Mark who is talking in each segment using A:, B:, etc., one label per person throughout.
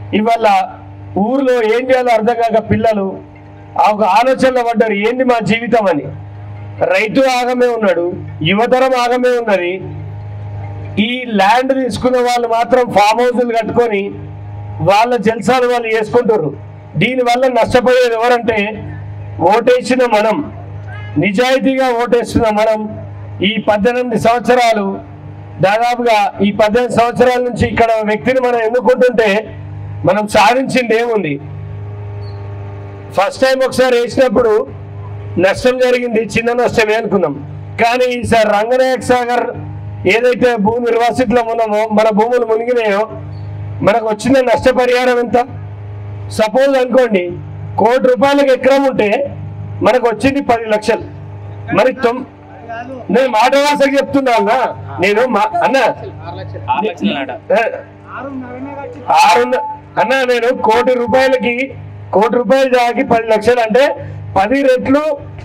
A: ఇవాళ ఊర్లో ఏం చేయాలో అర్థం కాక పిల్లలు ఆ ఒక ఆలోచనలో పడ్డారు ఏంది మా జీవితం అని రైతు ఆగమే ఉన్నాడు యువతరం ఆగమే ఉన్నది ఈ ల్యాండ్ తీసుకున్న వాళ్ళు మాత్రం ఫామ్ హౌస్లు కట్టుకొని వాళ్ళ జల్సాలు వాళ్ళు చేసుకుంటారు దీనివల్ల నష్టపోయేది ఎవరంటే ఓటేసిన మనం నిజాయితీగా ఓటేస్తున్న మనం ఈ పద్దెనిమిది సంవత్సరాలు దాదాపుగా ఈ పద్దెనిమిది సంవత్సరాల నుంచి ఇక్కడ వ్యక్తిని మనం ఎన్నుకుంటుంటే మనం సాధించింది ఏముంది ఫస్ట్ టైం ఒకసారి వేసినప్పుడు నష్టం జరిగింది చిన్న నష్టమే అనుకున్నాం కానీ ఈసారి రంగనాయక సాగర్ ఏదైతే భూమి నిర్వాసితులం ఉన్నామో మన భూములు మునిగినాయో మనకు వచ్చిన నష్టపరిహారం ఎంత సపోజ్ అనుకోండి కోటి రూపాయలకు ఎకరం ఉంటే మనకు వచ్చింది పది లక్షలు మరి తొమ్ నేను మాట వాసకి చెప్తున్నా అన్న నేను మా- అన్న
B: ఆరు లక్షలు నాట
A: ఏ, ఆరు అన్న నేను కోటి రూపాయలకి కోటి రూపాయలు జాకి పది లక్షలు అంటే పది రెట్లు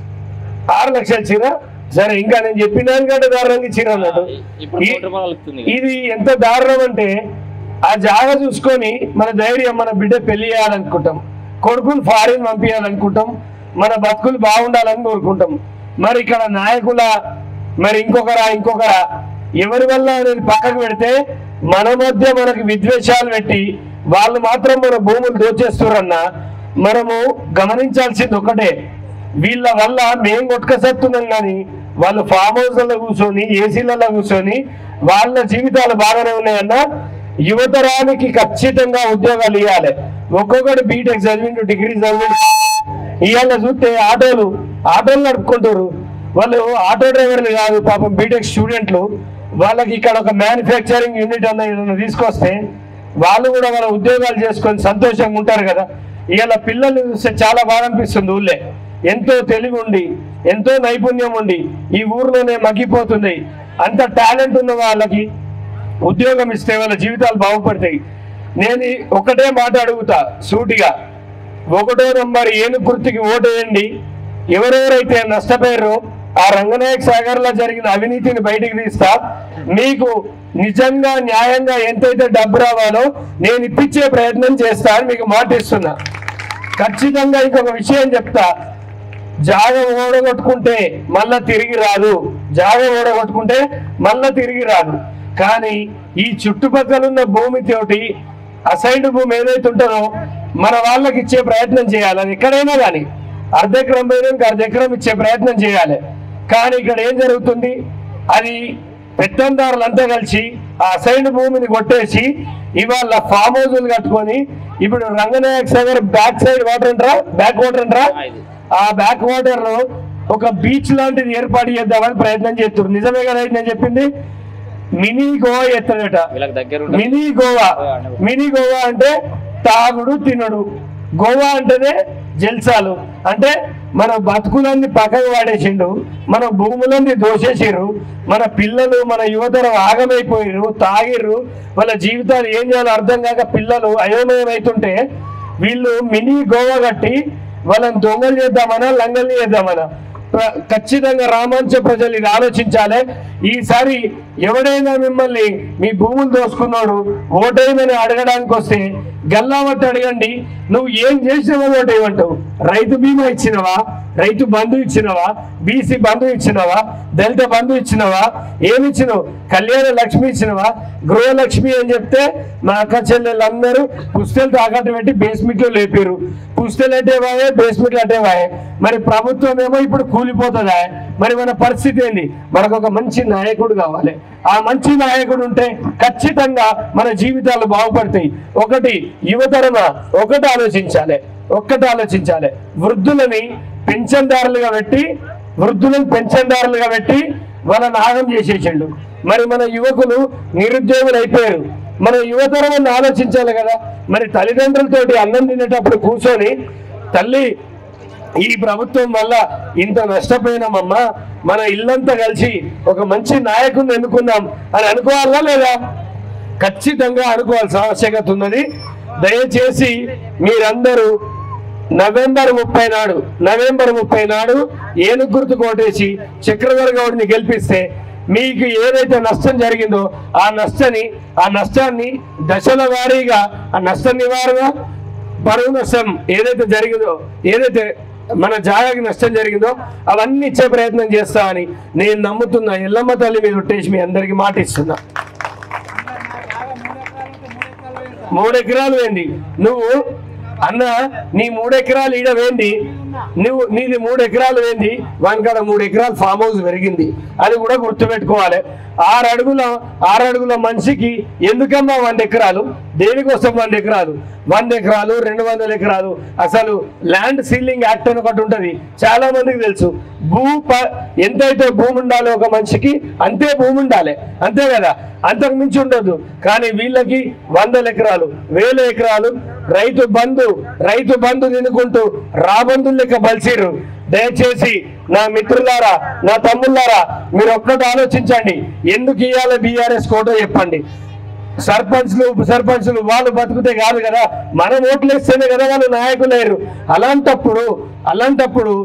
A: ఆరు లక్షల చీర సరే ఇంకా నేను చెప్పిన దానికంటే దారుణంగా చీర అన్నట్టు
B: ఇప్పుడు
A: ఈ-
B: కోటి రూపాయలు వస్తుంది
A: ఇది ఎంత దారుణం అంటే ఆ జాగ చూసుకొని మన ధైర్యం మన బిడ్డ పెళ్లి చేయాలనుకుంటాం కొడుకుని ఫారిన్ పంపించాలనుకుంటాం మన బతుకులు బాగుండాలని కోరుకుంటాం మరి ఇక్కడ నాయకుల మరి ఇంకొకరా ఇంకొకరా ఎవరి వల్ల అనేది పక్కకు పెడితే మన మధ్య మనకి విద్వేషాలు పెట్టి వాళ్ళు మాత్రం మన భూములు దోచేస్తున్నారన్న మనము గమనించాల్సింది ఒకటే వీళ్ళ వల్ల మేం కొట్టుకసత్తున్నాం కానీ వాళ్ళు ఫామ్ హౌస్లలో కూర్చొని ఏసీలలో కూర్చొని వాళ్ళ జీవితాలు బాగానే ఉన్నాయన్న యువతరానికి ఖచ్చితంగా ఉద్యోగాలు ఇవ్వాలి ఒక్కొక్కటి బీటెక్ చదివిండు డిగ్రీ చదివిండు ఇవాళ చూస్తే ఆటోలు ఆటోలు నడుపుకుంటారు వాళ్ళు ఆటో డ్రైవర్లు కాదు పాపం బీటెక్ స్టూడెంట్లు వాళ్ళకి ఇక్కడ ఒక మ్యానుఫ్యాక్చరింగ్ యూనిట్ అన్న ఏదైనా తీసుకొస్తే వాళ్ళు కూడా వాళ్ళ ఉద్యోగాలు చేసుకొని సంతోషంగా ఉంటారు కదా ఇవాళ పిల్లలు చూస్తే చాలా బాగా అనిపిస్తుంది ఊళ్ళే ఎంతో తెలివి ఉండి ఎంతో నైపుణ్యం ఉండి ఈ ఊర్లోనే మగ్గిపోతుంది అంత టాలెంట్ ఉన్న వాళ్ళకి ఉద్యోగం ఇస్తే వాళ్ళ జీవితాలు బాగుపడతాయి నేను ఈ ఒకటే మాట అడుగుతా సూటిగా ఒకటో నంబర్ ఏను గుర్తుకి ఓటేయండి ఎవరెవరైతే నష్టపోయారో ఆ రంగనాయక సాగర్ లో జరిగిన అవినీతిని బయటికి తీస్తా మీకు నిజంగా న్యాయంగా ఎంతైతే డబ్బు రావాలో నేను ఇప్పించే ప్రయత్నం చేస్తా అని మీకు మాట ఇస్తున్నా ఖచ్చితంగా ఇంకొక విషయం చెప్తా జాగ ఓడగొట్టుకుంటే మళ్ళా తిరిగి రాదు జాగ ఓడగొట్టుకుంటే మళ్ళా తిరిగి రాదు కానీ ఈ చుట్టుపక్కల ఉన్న భూమి తోటి అసైడ్ భూమి ఏదైతే ఉంటుందో మన వాళ్ళకి ఇచ్చే ప్రయత్నం చేయాలి అది ఎక్కడైనా కానీ అర్ధ ఎకరం పోయినా ఇంకా అర్ధ ఎకరం ఇచ్చే ప్రయత్నం చేయాలి కానీ ఇక్కడ ఏం జరుగుతుంది అది పెత్తందారులంతా కలిసి ఆ సైడ్ భూమిని కొట్టేసి ఇవాళ ఫామ్ హౌజులు కట్టుకొని ఇప్పుడు Ranganayaka Sagar back side water అంటారా బ్యాక్ వాటర్ అంటారా
B: ఇది.
A: ఆ బ్యాక్ వాటర్ లో ఒక బీచ్ లాంటిది ఏర్పాటు చేద్దామని ప్రయత్నం చేస్తున్నారు నిజమే కదా ఇది నేను చెప్పింది మినీ గోవా ఎత్తడట
B: వీళ్ళకి దగ్గర ఉంటుంది.
A: మినీ గోవా మినీ గోవా అంటే తాగుడు తినడు గోవా అంటేనే జల్సాలు అంటే మన బతుకులన్నీ పక్కకు వాడేసిండు మన భూములన్నీ దోషేసిర్రు మన పిల్లలు మన యువతరం ఆగమైపోయిర్రు తాగిర్రు వాళ్ళ జీవితాలు ఏం చేయాలో అర్థం కాక పిల్లలు అయోమయం అవుతుంటే వీళ్ళు మినీ గోవా కట్టి వాళ్ళని దొంగలు చేద్దామనా లంగల్ని చేద్దామనా ప్ర- ఖచ్చితంగా రామాంచ ప్రజలు ఇది ఆలోచించాలి ఈసారి ఎవడైనా మిమ్మల్ని మీ భూములు దోసుకున్నాడు ఓటేయమని అడగడానికి వస్తే గల్లావట్టు అడగండి నువ్వు ఏం చేసినావో ఓటేయమంటావు రైతు బీమా ఇచ్చినవా రైతు బంధు ఇచ్చినవా బీసీ బంధు ఇచ్చినవా దళిత బంధు ఇచ్చినవా ఏమి ఇచ్చినావు కళ్యాణ లక్ష్మి ఇచ్చినవా గృహలక్ష్మి అని చెప్తే మా అక్క చెల్లెళ్ళందరూ పుస్తలు తాకట్టు పెట్టి బేస్మెంట్లో లేపారు పుస్తలు అంటే వాయే బేస్మెంట్లు అంటే వాయే మరి ప్రభుత్వం ఏమో ఇప్పుడు కూలిపోతుందా మరి మన పరిస్థితి ఏంది మనకు ఒక మంచి నాయకుడు కావాలి ఆ మంచి నాయకుడు ఉంటే ఖచ్చితంగా మన జీవితాలు బాగుపడతాయి ఒకటి యువతరమా ఒకటి ఆలోచించాలి ఒక్కటి ఆలోచించాలి వృద్ధులని పెన్షన్దారులుగా పెట్టి వృద్ధులను పెన్షన్దారులుగా పెట్టి వాళ్ళ నాగం చేసేసిండు మరి మన యువకులు నిరుద్యోగులు అయిపోయారు మన యువతరం ఆలోచించాలి కదా మరి తల్లిదండ్రులతోటి అన్నం తినేటప్పుడు కూర్చొని తల్లి ఈ ప్రభుత్వం వల్ల ఇంత నష్టపోయినామమ్మా మన ఇల్లంతా కలిసి ఒక మంచి నాయకుడిని ఎన్నుకున్నాం అని అనుకోవాలా లేదా ఖచ్చితంగా అనుకోవాల్సిన ఆవశ్యకత ఉన్నది దయచేసి మీరందరూ నవంబర్ ముప్పై నాడు నవంబర్ ముప్పై నాడు ఏనుగు గుర్తు కోటేసి చక్రధర్ గౌడ్ని గెలిపిస్తే మీకు ఏదైతే నష్టం జరిగిందో ఆ నష్టాన్ని ఆ నష్టాన్ని దశల వారీగా ఆ నష్ట నివారణ పరువు నష్టం ఏదైతే జరిగిందో ఏదైతే మన జాగాకి నష్టం జరిగిందో అవన్నీ ఇచ్చే ప్రయత్నం చేస్తా అని నేను నమ్ముతున్నా ఎల్లమ్మ తల్లి మీద ఉట్టేసి మీ అందరికి మాట ఇస్తున్నా మూడు ఎకరాలు వేంది నువ్వు అన్న నీ మూడు ఎకరాలు ఈడ వేంది నువ్వు నీది మూడు ఎకరాలు వేంది వానికాడ మూడు ఎకరాలు ఫామ్ హౌస్ పెరిగింది అది కూడా గుర్తుపెట్టుకోవాలి ఆరు అడుగుల ఆరు అడుగుల మనిషికి ఎందుకమ్మా వంద ఎకరాలు దేనికోసం వంద ఎకరాలు వంద ఎకరాలు రెండు వందల ఎకరాలు అసలు ల్యాండ్ సీలింగ్ యాక్ట్ అని ఒకటి ఉంటుంది చాలా మందికి తెలుసు భూ ప- ఎంతైతే భూమి ఉండాలో ఒక మనిషికి అంతే భూమి ఉండాలి అంతే కదా అంతకు మించి ఉండొద్దు కానీ వీళ్ళకి వందల ఎకరాలు వేల ఎకరాలు రైతు బంధు రైతు బంధు తినుకుంటూ రాబంధులు లెక్క బలిసిరు దయచేసి నా మిత్రులారా నా తమ్ముళ్ళారా మీరు ఒక్కటి ఆలోచించండి ఎందుకు ఇవ్వాలి బీఆర్ఎస్ కోటో చెప్పండి సర్పంచ్లు ఉప సర్పంచ్లు వాళ్ళు బతుకుతే కాదు కదా మనం ఓట్లు వేస్తేనే కదా వాళ్ళు నాయకులేరు అలాంటప్పుడు అలాంటప్పుడు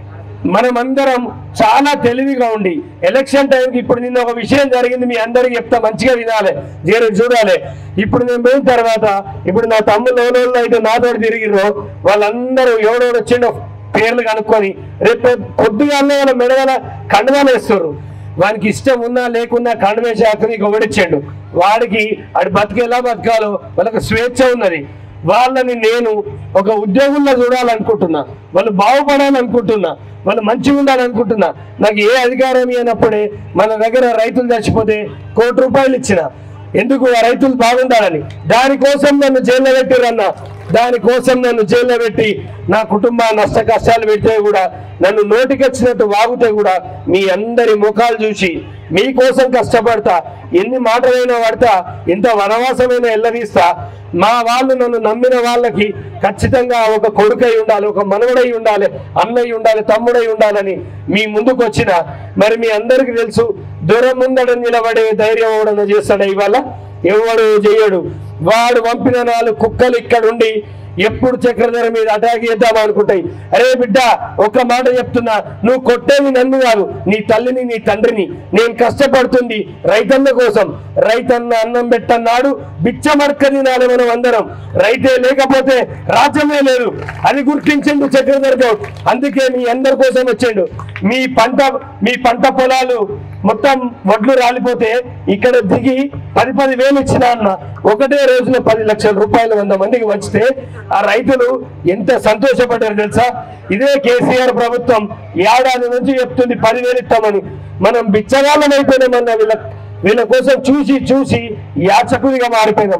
A: మనమందరం చాలా తెలివిగా ఉండి ఎలక్షన్ టైంకి ఇప్పుడు నిన్న ఒక విషయం జరిగింది మీ అందరికి చెప్తా మంచిగా వినాలి జరు చూడాలి ఇప్పుడు నేను పోయిన తర్వాత ఇప్పుడు నా తమ్ముళ్ళు ఎవరెవరు అయితే నాతో తిరిగిరో వాళ్ళందరూ ఎవడెవడు వచ్చిండో పేర్లు కనుక్కొని రేపు పొద్దుగానే వాళ్ళ మెడగల కండువాలు వేస్తారు వానికి ఇష్టం ఉన్నా లేకున్నా కండవేసే హక్కు నీకు ఒకటిచ్చాడు వాడికి అది బతికేలా బతకాలో వాళ్ళకి స్వేచ్ఛ ఉన్నది వాళ్ళని నేను ఒక ఉద్యోగంలో చూడాలనుకుంటున్నా వాళ్ళు బాగుపడాలనుకుంటున్నా వాళ్ళు మంచిగా ఉండాలనుకుంటున్నా నాకు ఏ అధికారం ఇవ్వనప్పుడే మన దగ్గర రైతులు చచ్చిపోతే కోటి రూపాయలు ఇచ్చిన ఎందుకు ఆ రైతులు బాగుండాలని దానికోసం నన్ను జైల్లో పెట్టిరన్న దానికోసం నన్ను జైల్లో పెట్టి నా కుటుంబ నష్ట కష్టాలు పెడితే కూడా నన్ను నోటికొచ్చినట్టు వాగితే కూడా మీ అందరి ముఖాలు చూసి మీకోసం కష్టపడతా ఎన్ని మాటలైనా పడతా ఎంత వనవాసమైనా ఎల్లదీస్తా మా వాళ్ళు నన్ను నమ్మిన వాళ్ళకి ఖచ్చితంగా ఒక కొడుకై ఉండాలి ఒక మనవడై ఉండాలి అన్నయ్య ఉండాలి తమ్ముడై ఉండాలని మీ ముందుకు వచ్చిన మరి మీ అందరికీ తెలుసు దూరం ముందడ నిలబడే ధైర్యం ఎవడన్నా చేస్తాడా ఇవాళ ఎవడు చేయడు వాడు పంపిన నాలుగు కుక్కలు ఇక్కడ ఉండి ఎప్పుడు చక్రధర మీద అటాక్ చేద్దాం అనుకుంటాయి అరే బిడ్డ ఒక్క మాట చెప్తున్నా నువ్వు కొట్టేది నన్ను కాదు నీ తల్లిని నీ తండ్రిని నేను కష్టపడుతుంది రైతన్న కోసం రైతన్న అన్నం పెట్టన్నాడు బిచ్చమర్క తినాలి మనం అందరం రైతే లేకపోతే రాజ్యమే లేదు అది గుర్తించిండు చక్రధర్ గౌడ్ అందుకే మీ అందరి కోసం వచ్చిండు మీ పంట మీ పంట పొలాలు మొత్తం వడ్లు రాలిపోతే ఇక్కడ దిగి పది పది వేలు ఇచ్చిన అన్న ఒకటే రోజున పది లక్షల రూపాయలు వంద మందికి వచ్చితే ఆ రైతులు ఎంత సంతోషపడ్డారు తెలుసా ఇదే కేసీఆర్ ప్రభుత్వం ఏడాది నుంచి చెప్తుంది పదివేలు ఇస్తామని మనం బిచ్చగాళ్ళం అయిపోయినామన్న వీళ్ళ వీళ్ళ కోసం చూసి చూసి యాచకుడిగా మారిపోయినాం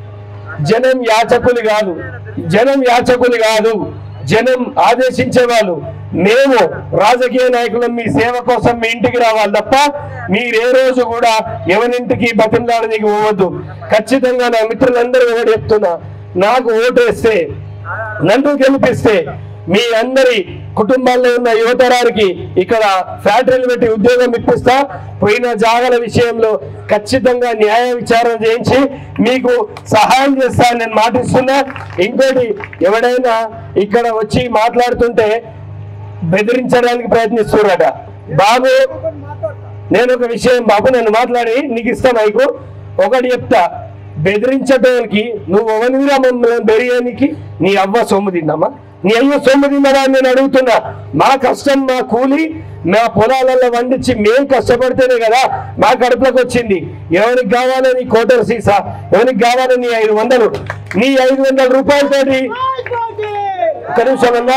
A: జనం యాచకులు కాదు జనం యాచకులు కాదు జనం ఆదేశించే వాళ్ళు మేము రాజకీయ నాయకులం మీ సేవ కోసం మీ ఇంటికి రావాలి తప్ప మీరు ఏ రోజు కూడా ఎవరింటికి బతిమలాడనికి పోవద్దు ఖచ్చితంగా నా మిత్రులందరూ ఒకటి చెప్తున్నా నాకు ఓటేస్తే నన్ను గెలిపిస్తే మీ అందరి కుటుంబాల్లో ఉన్న యువతరానికి ఇక్కడ ఫ్యాక్టరీలు పెట్టి ఉద్యోగం ఇప్పిస్తా పోయిన జాగల విషయంలో ఖచ్చితంగా న్యాయ విచారణ చేయించి మీకు సహాయం చేస్తా అని నేను మాటిస్తున్నా ఇంకోటి ఎవడైనా ఇక్కడ వచ్చి మాట్లాడుతుంటే బెదిరించడానికి ప్రయత్నిస్తున్నారట బాబు నేను ఒక విషయం బాబు నన్ను మాట్లాడి నీకు ఇస్తా మైకు ఒకటి చెప్తా బెదిరించడానికి నువ్వు ఎవరినిరా మమ్మల్ని బెరియడానికి నీ అవ్వ సొమ్ము తిందమ్మా నీ అయ్య సొమ్ము తిన్నదా అని నేను అడుగుతున్నా మా కష్టం మా కూలి మా పొలాలలో వండించి మేం కష్టపడితేనే కదా మా కడుపులోకి వచ్చింది ఎవరికి కావాలో నీ కోటర్ సీసా ఎవరికి కావాలో నీ ఐదు వందలు నీ ఐదు వందల రూపాయలతోటి ఒక్క నిమిషం అన్నా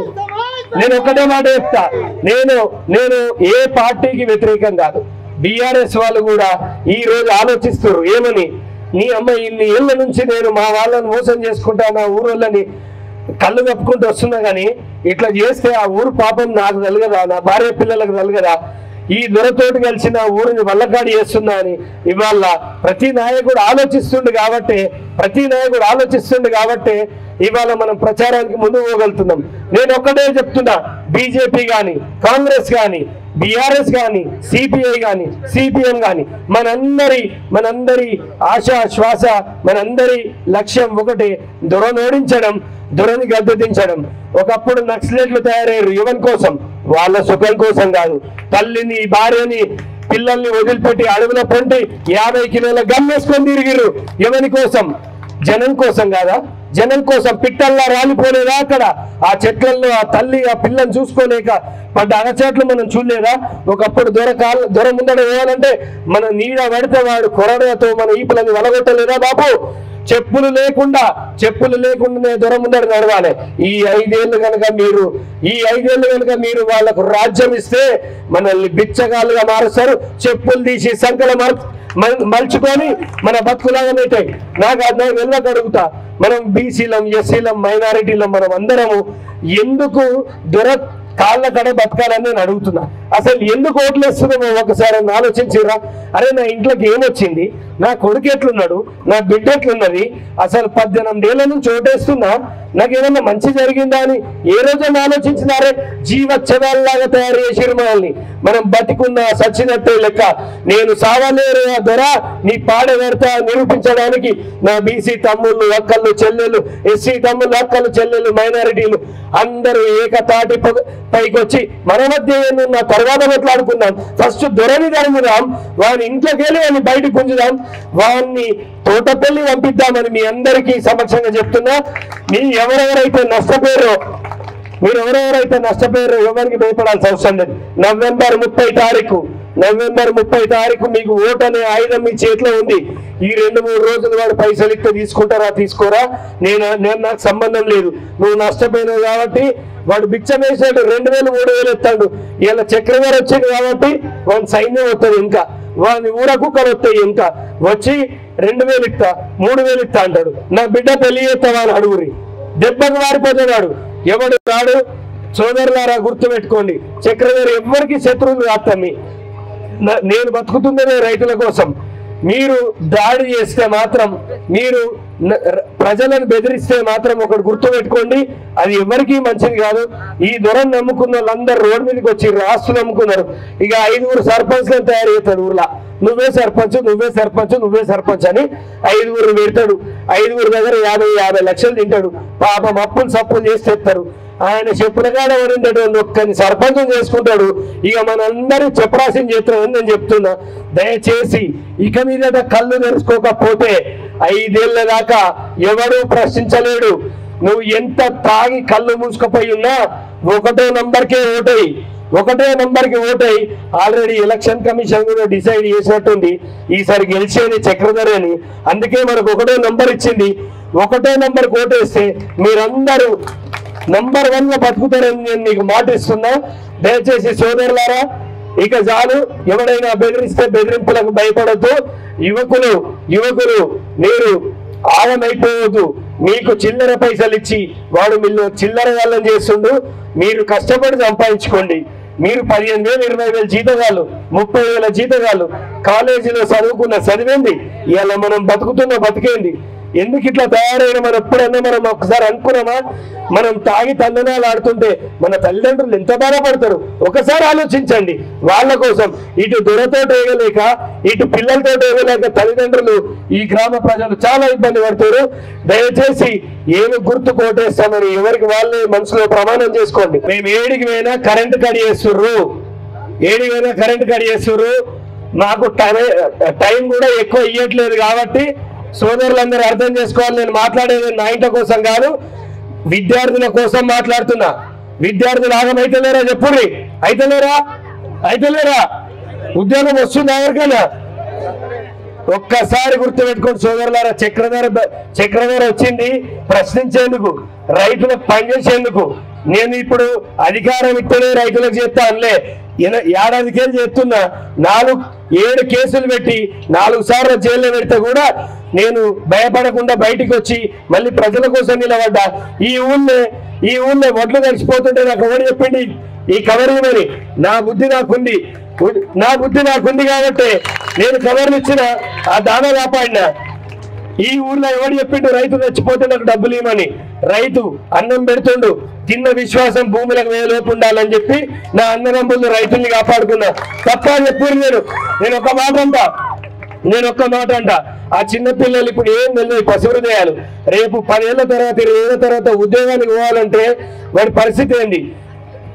A: నేను ఒకటే మాట చెప్తా నేను నేను ఏ పార్టీకి వ్యతిరేకం కాదు బీఆర్ఎస్ వాళ్ళు కూడా ఈ రోజు ఆలోచిస్తారు ఏమని నీ అమ్మ ఇన్ని ఏళ్ళ నుంచి నేను మా వాళ్ళని మోసం చేసుకుంటా నా ఊరోళ్ళని కళ్ళు కప్పుకుంటూ వస్తున్నా కానీ ఇట్లా చేస్తే ఆ ఊరు పాపం నాకు తలగదా నా భార్య పిల్లలకు తలగదా ఈ దొరతోటి కలిసి నా ఊరిని వల్లకాడి చేస్తున్నా అని ఇవాళ ప్రతి నాయకుడు ఆలోచిస్తుండు కాబట్టి ప్రతి నాయకుడు ఆలోచిస్తుండు కాబట్టి ఇవాళ మనం ప్రచారానికి ముందు పోగలుగుతున్నాం నేను ఒక్కటే చెప్తున్నా బీజేపీ కానీ కాంగ్రెస్ కానీ బీఆర్ఎస్ కానీ సిపిఐ కానీ సిపిఎం కానీ మనందరి మనందరి ఆశ శ్వాస మనందరి లక్ష్యం ఒకటి దొరనోడించడం దొరని గద్దెదించడం ఒకప్పుడు నక్సలెట్లు తయారయ్యారు యువన్ కోసం వాళ్ళ సుఖం కోసం కాదు తల్లిని భార్యని పిల్లల్ని వదిలిపెట్టి అడవిలో పొంటి యాభై కిలోల గమ్మేసుకొని తిరిగిరు ఎవరి కోసం జనం కోసం కాదా జనం కోసం పిట్టల్లా రాలిపోలేదా అక్కడ ఆ చెట్లలో ఆ తల్లి ఆ పిల్లని చూసుకోలేక పడ్డ అగచాట్లు మనం చూడలేదా ఒకప్పుడు దొర కాళ్ళ దొర ముందడ వేయాలంటే మన నీడ పడితే వాడు కొరడతో మన ఈపులని వలగొట్టలేదా బాబు చెప్పులు లేకుండా చెప్పులు లేకుండానే దొర ముందడ నడవాలి ఈ ఐదేళ్లు కనుక మీరు ఈ ఐదేళ్లు కనుక మీరు వాళ్ళకు రాజ్యం ఇస్తే మనల్ని బిచ్చగాళ్ళుగా మారుస్తారు చెప్పులు తీసి సంకల మల్- మల్- మలుచుకొని మన బతుకులాగా పెట్టాయి నాకు అది నాకు వెళ్ళక అడుగుతా మనం బీసీలం ఎస్సీలం మైనారిటీలం మనం అందరము ఎందుకు దొర కాళ్ళ కడ బతకాలని నేను అడుగుతున్నా అసలు ఎందుకు ఓట్లు వేస్తున్నామో ఒకసారి అని ఆలోచించిరా అరే నా ఇంట్లోకి ఏమొచ్చింది నా కొడుకు ఎట్లున్నాడు నా బిడ్డ ఎట్లున్నది అసలు పద్దెనిమిది ఏళ్ళ నుంచి ఓటేస్తున్నా నాకు ఏమన్నా మంచి జరిగిందా అని ఏ రోజైనా ఆలోచించినారే జీవచ్చదాల్లాగా తయారు చేసిరు మనల్ని మనం బతికున్న సచ్చినట్టే లెక్క నేను సావలేరు ఆ దొర నీ పాడ పెడతా నిరూపించడానికి నా బీసీ తమ్ముళ్ళు అక్కళ్ళు చెల్లెళ్ళు ఎస్సీ తమ్ముళ్ళు అక్కలు చెల్లెళ్ళు మైనారిటీలు అందరూ ఏకతాటి ప- పైకి వచ్చి మన మధ్య ఏమున్న తర్వాత మాట్లాడుకుందాం ఫస్ట్ దొరని తరుముదాం వాని ఇంట్లోకి వెళ్ళి వాడిని బయటకు గుంజుదాం వాడిని తోటపల్లి పంపిద్దామని మీ అందరికీ సమక్షంగా చెప్తున్నా మీ ఎవరెవరైతే నష్టపోయారో మీరు ఎవరెవరైతే నష్టపోయారో ఎవరికి భయపడాల్సిన అవసరం లేదు నవంబర్ ముప్పై తారీఖు నవంబర్ ముప్పై తారీఖు మీకు ఓటు అనే ఆయుధం మీ చేతిలో ఉంది ఈ రెండు మూడు రోజులు వాడు పైసలు ఇస్తే తీసుకుంటారా తీసుకోరా నేను నేను నాకు సంబంధం లేదు నువ్వు నష్టపోయినావు కాబట్టి వాడు బిచ్చం వేసాడు రెండు వేలు మూడు వేలు ఎత్తాడు ఇలా చక్రవర్తి వచ్చింది కాబట్టి వాడి సైన్యం వస్తుంది ఇంకా వాడిని ఊర కుక్కలు వస్తాయి ఇంకా వచ్చి రెండు వేలు ఇస్తా మూడు వేలు ఇస్తా అంటాడు నా బిడ్డ పెళ్లి చేస్తావా అని అడుగురి దెబ్బకు మారిపోతున్నాడు ఎవడు రాడు సోదరులారా గుర్తు పెట్టుకోండి చక్రవర్తి ఎవ్వరికి శత్రువులు కాస్తామి న- నేను బతుకుతున్నదే రైతుల కోసం మీరు దాడి చేస్తే మాత్రం మీరు న- ర- ప్రజలను బెదిరిస్తే మాత్రం ఒకటి గుర్తు పెట్టుకోండి అది ఎవరికీ మంచిది కాదు ఈ దొరను నమ్ముకున్న వాళ్ళందరూ రోడ్డు మీదకి వచ్చి ఆస్తులు నమ్ముకున్నారు ఇక ఐదుగురు సర్పంచ్లను తయారు చేస్తాడు ఊర్లో నువ్వే సర్పంచ్ నువ్వే సర్పంచ్ నువ్వే సర్పంచ్ అని ఐదుగురు పెడతాడు ఐదుగురు దగ్గర యాభై యాభై లక్షలు తింటాడు పాపం అప్పులు సప్పులు చేసి తెస్తారు ఆయన చెప్పిన కాడ పడిందటువంటి ఒక్కని సర్పంచం చేసుకుంటాడు ఇక మనందరూ చెప్పరాసిన చేస్తున్నామని నేను చెప్తున్నా దయచేసి ఇక మీద కళ్ళు తెరుచుకోకపోతే ఐదేళ్ల దాకా ఎవడూ ప్రశ్నించలేడు నువ్వు ఎంత తాగి కళ్ళు మూసుకుపోయి ఉన్నా ఒకటో నంబర్కే ఓటేయి ఒకటే నంబర్కి ఓటై ఆల్రెడీ ఎలక్షన్ కమిషన్ కూడా డిసైడ్ చేసినట్టుంది ఈసారి గెలిచేది చక్రధర్ అని అందుకే మనకు ఒకటో నంబర్ ఇచ్చింది ఒకటో నంబర్ ఓటేస్తే మీరందరూ నంబర్ వన్ లో బతుకుతారని నేను మీకు మాట ఇస్తున్నా దయచేసి సోదరులారా ఇక చాలు ఎవడైనా బెదిరిస్తే బెదిరింపులకు భయపడద్దు యువకులు యువకులు మీరు ఆవమైపోవద్దు మీకు చిల్లర పైసలు ఇచ్చి వాడు మిల్లు చిల్లర వాళ్ళని చేస్తుండు మీరు కష్టపడి సంపాదించుకోండి మీరు పదిహేను వేలు ఇరవై వేలు జీతగాళ్ళు ముప్పై వేల జీతగాళ్ళు కాలేజీలో చదువుకున్న చదివింది ఇలా మనం బతుకుతున్న బతికేంది ఎందుకు ఇట్లా తయారైన మనం ఎప్పుడన్నా మనం ఒకసారి అనుకున్నామా మనం తాగి తందనాలు ఆడుతుంటే మన తల్లిదండ్రులు ఎంత బాధపడతారు ఒకసారి ఆలోచించండి వాళ్ళ కోసం ఇటు దొరతో వేయలేక ఇటు పిల్లలతో వేయలేక తల్లిదండ్రులు ఈ గ్రామ ప్రజలు చాలా ఇబ్బంది పడతారు దయచేసి ఏమి గుర్తు కోటేస్తామని ఎవరికి వాళ్ళే మనసులో ప్రమాణం చేసుకోండి మేము ఏడికి పోయినా కరెంట్ కడి చేస్తుర్రు ఏడికి పోయినా కరెంట్ కడి చేస్తుర్రు మాకు టై- టైం కూడా ఎక్కువ ఇవ్వట్లేదు కాబట్టి సోదరులందరూ అర్థం చేసుకోవాలి నేను మాట్లాడేది నా ఇంట కోసం కాదు విద్యార్థుల కోసం మాట్లాడుతున్నా విద్యార్థులు ఆగమైతలేరా చెప్పుర్రి అయితలేరా అయితలేరా ఉద్యోగం వస్తుందా ఎవరికైనా ఒక్కసారి గుర్తుపెట్టుకోండి సోదరులారా చక్రధర చక్రధర వచ్చింది ప్రశ్నించేందుకు రైతులకు పనిచేసేందుకు నేను ఇప్పుడు అధికారం ఇస్తేనే రైతులకు చేస్తా అనలే ఎన- ఏడాదికేళ్ళు చేస్తున్నా నాలుగు ఏడు కేసులు పెట్టి నాలుగు సార్లు జైల్లో పెడితే కూడా నేను భయపడకుండా బయటికి వచ్చి మళ్ళీ ప్రజల కోసం నిలబడ్డా ఈ ఊళ్ళో ఈ ఊళ్ళో వడ్లు కలిసిపోతుంటే నాకు ఎవరు చెప్పింది ఈ కవర్ ఇవ్వని నా బుద్ధి నాకుంది ఉ- నా బుద్ధి నాకుంది కాబట్టి నేను కవర్లు ఇచ్చిన ఆ దాన కాపాడినా ఈ ఊర్లో ఎవడు చెప్పిండు రైతు చచ్చిపోతే నాకు డబ్బులు ఇవ్వమని రైతు అన్నం పెడుతుండు తిన్న విశ్వాసం భూములకు వేలోపు ఉండాలని చెప్పి నా అన్నదమ్ములు రైతుల్ని కాపాడుకున్నా తప్ప అని చెప్పారు నేను నేను ఒక మాట అంటా నేను ఒక్క మాట అంట ఆ చిన్న పిల్లలు ఇప్పుడు ఏం తెలియదు పసి హృదయాలు రేపు పదేళ్ల తర్వాత ఇరవై ఏళ్ళ తర్వాత ఉద్యోగానికి పోవాలంటే వాడి పరిస్థితి ఏంది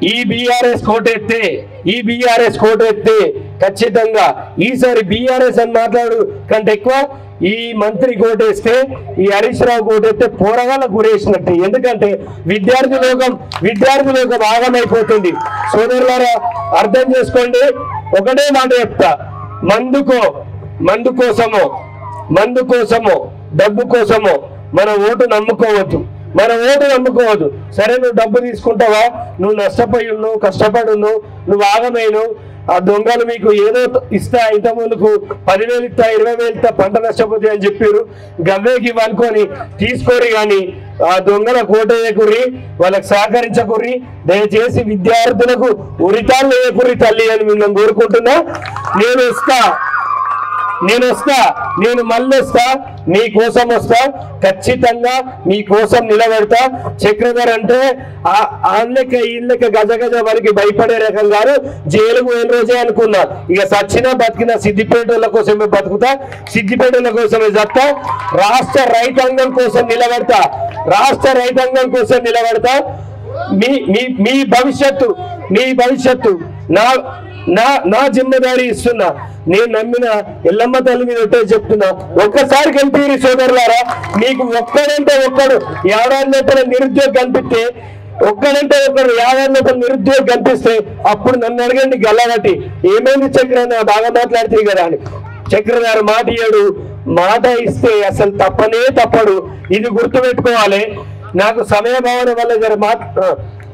A: ఈ బీఆర్ఎస్ కోటెత్తే ఈ బీఆర్ఎస్ కోటెత్తే ఖచ్చితంగా ఈసారి బీఆర్ఎస్ అని మాట్లాడు కంటే ఎక్కువ ఈ మంత్రి కోటేస్తే ఈ హరీష్ రావు కోటేస్తే పోరగాళ్ళ గురేసినట్టు ఎందుకంటే విద్యార్థి లోకం విద్యార్థి లోకం ఆగమైపోతుంది సోదరులారా అర్థం చేసుకోండి ఒకటే మాట చెప్తా మందుకో మందు కోసమో మందు కోసమో డబ్బు కోసమో మన ఓటు నమ్ముకోవద్దు మన ఓటు నమ్ముకోవద్దు సరే నువ్వు డబ్బు తీసుకుంటావా నువ్వు నష్టపోయి ఉన్నావు కష్టపడి ఉన్నావు నువ్వు ఆగమైనవు ఆ దొంగలు మీకు ఏదో ఇస్తా ఇంత ముందుకు పదివేలు ఇస్తా ఇరవై వేలు ఇస్తా పంట నష్టపోతే అని చెప్పారు గవ్వేకి అనుకొని తీసుకోరి కానీ ఆ దొంగల కోటయ్యకుర్రి వాళ్ళకి సహకరించకుర్రి దయచేసి విద్యార్థులకు ఉరితాళ్ళు వేయకుర్రి తల్లి అని మిమ్మల్ని కోరుకుంటున్నా నేను ఇస్తా నేను వస్తా నేను మళ్ళీ వస్తా మీ కోసం వస్తా ఖచ్చితంగా మీ కోసం నిలబెడతా చక్రధర్ అంటే ఆ- ఆ లెక్క ఈ లెక్క గజ గజ వారికి భయపడే రకం కాదు జైలుకు పోయిన రోజే అనుకున్నా ఇక సచ్చిన బతికిన సిద్దిపేటల కోసమే బతుకుతా సిద్దిపేటల కోసమే చస్తా రాష్ట్ర రైతాంగం కోసం నిలబడతా రాష్ట్ర రైతాంగం కోసం నిలబడతా మీ మీ మీ భవిష్యత్తు మీ భవిష్యత్తు నా నా నా జిమ్మదారి ఇస్తున్నా నేను నమ్మిన ఎల్లమ్మ తల్లి మీద ఒకటే చెప్తున్నా ఒక్కసారి గెలిపి సోదరులారా మీకు ఒక్కడంటే ఒక్కడు ఏడాది లోపల నిరుద్యోగం కనిపిస్తే ఒక్కడంటే ఒక్కడు ఏడాది లోపల నిరుద్యోగం కనిపిస్తే అప్పుడు నన్ను అడగండి గల్లబట్టి ఏమైంది చక్ర నా బాగా మాట్లాడుతుంది కదా అని చక్రధారి మాట ఇయ్యడు మాట ఇస్తే అసలు తప్పనే తప్పడు ఇది గుర్తుపెట్టుకోవాలి నాకు సమయ భావన వల్ల జర మాట ఆ.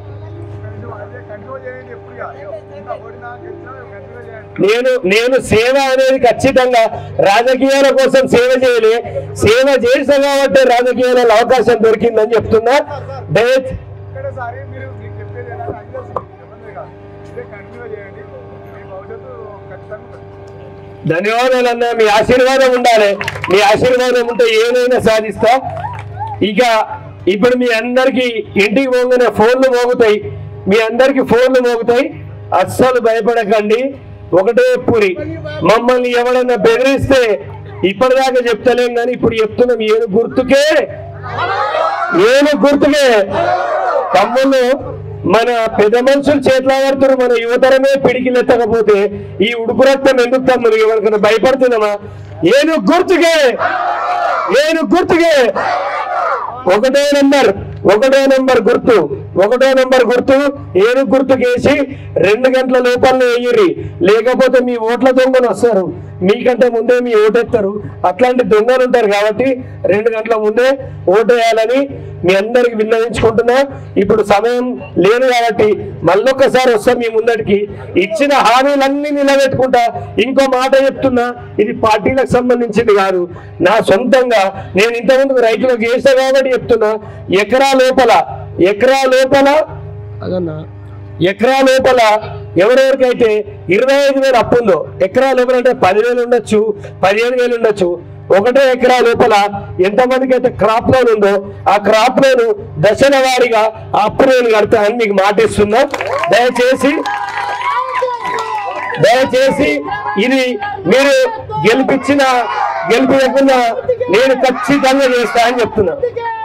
C: కంట్రోల్ చేయండి ఎప్పుడు ఓడినా గెలిచినా కంట్రోల్ చేయండి
A: నేను నేను సేవ అనేది ఖచ్చితంగా రాజకీయాల కోసం సేవ చేయలే సేవ చేసా కాబట్టి రాజకీయాలలో అవకాశం దొరికిందని చెప్తున్నా దయ
C: ఇక్కడే సారి మీరు మీకు చెప్పేది ఏంటంటే అది తెలుసు ఇబ్బంది కాదు ఇదే కంటిన్యూ చేయండి మీ భవిష్యత్తు ఖచ్చితంగా ఉంటుంది.
A: ధన్యవాదాలన్నా మీ ఆశీర్వాదం ఉండాలి మీ ఆశీర్వాదం ఉంటే ఏదైనా సాధిస్తా ఇక ఇప్పుడు మీ అందరికి ఇంటికి పోగానే ఫోన్లు మోగుతాయి మీ అందరికి ఫోన్లు మోగుతాయి అస్సలు భయపడకండి ఒకటే పూరి మమ్మల్ని ఎవడన్నా బెదిరిస్తే ఇప్పటిదాకా చెప్తలేం కానీ ఇప్పుడు చెప్తున్నాం ఏను గుర్తుకే ఏను గుర్తుకే తమ్ముళ్ళు మన పెద్ద మనుషులు చేతిలో పడుతున్నారు మన యువతరమే పిడికిలెత్తకపోతే ఈ ఉడుపు రక్తం ఎందుకు తమ్ముడు ఎవరికైనా భయపడుతున్నామా ఏను గుర్తుకే ఏను గుర్తుకే ఒకటో నెంబర్ ఒకటో నెంబర్ గుర్తు ఒకటో నెంబర్ గుర్తు ఏను గుర్తుకేసి రెండు గంటల లోపలనే వేయరి లేకపోతే మీ ఓట్ల దొంగలు వస్తారు మీకంటే ముందే మీ ఓటెత్తారు అట్లాంటి దొంగలు ఉంటారు కాబట్టి రెండు గంటల ముందే ఓటేయాలని మీ అందరికి విన్నవించుకుంటున్నా ఇప్పుడు సమయం లేదు కాబట్టి మళ్ళొక్కసారి వస్తాం మీ ముందటికి ఇచ్చిన హామీలన్నీ నిలబెట్టుకుంటా ఇంకో మాట చెప్తున్నా ఇది పార్టీలకు సంబంధించింది కాదు నా సొంతంగా నేను ఇంతకుముందు రైతులకు చేసా కాబట్టి చెప్తున్నా ఎకరా లోపల ఎకరా లోపల అదన్నా ఎకరా లోపల ఎవరెవరికైతే ఇరవై ఐదు వేలు అప్పు ఉందో ఎకరా లోపల అంటే పదివేలు ఉండొచ్చు పదిహేను వేలు ఉండొచ్చు ఒకటే ఎకరా లోపల ఎంతమందికి అయితే క్రాప్ లోన్ ఉందో ఆ క్రాప్ లోన్ దశల వారీగా ఆ అప్పు నేను కడతా అని మీకు మాటిస్తున్నా దయచేసి దయచేసి ఇది మీరు గెలిపించిన గెలిపించకుండా నేను ఖచ్చితంగా చేస్తా అని చెప్తున్నా